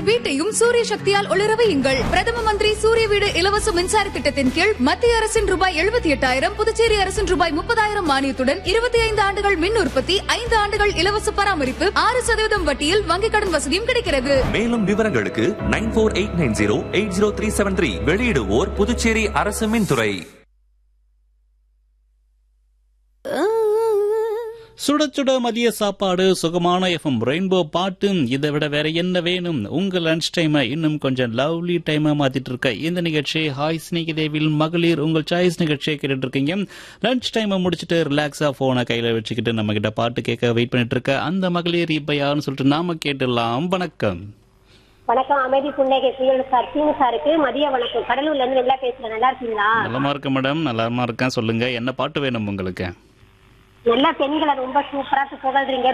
உங்கள் வீட்டையும் சூரிய சக்தியால் ஒளிர வையுங்கள் பிரதம மந்திரி சூரிய வீடு இலவச மின்சார திட்டத்தின் கீழ் மத்திய அரசின் ரூபாய் எழுபத்தி எட்டாயிரம் புதுச்சேரி அரசின் ரூபாய் முப்பதாயிரம் மானியத்துடன் இருபத்தி ஐந்து ஆண்டுகள் மின் உற்பத்தி ஐந்து ஆண்டுகள் இலவச பராமரிப்பு ஆறு சதவீதம் வட்டியில் வங்கிக் கடன் வசதியும் கிடைக்கிறது மேலும் விவரங்களுக்கு nine four eight nine zero eight zero three seven three வெளியிடுவோர் புதுச்சேரி அரசு மின்துறை சுட சுட மதிய சாப்பாடு சுகமான எஃப்எம் ரெயின்போ பாட்டு இதை விட வேற என்ன வேணும் உங்க லஞ்ச் டைமை இன்னும் கொஞ்சம் லவ்லி டைமா மாத்திட்டு இருக்க இந்த நிகழ்ச்சி ஹாய் ஸ்நேகிதேவில் மகளிர் உங்கள் சாய்ஸ் நிகழ்ச்சியை கேட்டுட்டு இருக்கீங்க லஞ்ச் டைமை முடிச்சுட்டு ரிலாக்ஸா போனை கையில வச்சுக்கிட்டு நம்ம கிட்ட பாட்டு கேட்க வெயிட் பண்ணிட்டு இருக்க அந்த மகளிர் இப்ப யாருன்னு சொல்லிட்டு நாம கேட்டுடலாம் வணக்கம் வணக்கம் அமைதி புன்னகை புயல் சார் சீனு சாருக்கு மதிய வணக்கம் கடலூர்ல இருந்து நல்லா பேசுறேன் நல்லா இருக்கீங்களா நலமா இருக்க மேடம் நலமா இருக்கேன் சொல்லுங்க என்ன பாட்டு வேணும் உங்களுக்கு எல்லா பெண்களை ரொம்ப சூப்பரா புகழ்றீங்க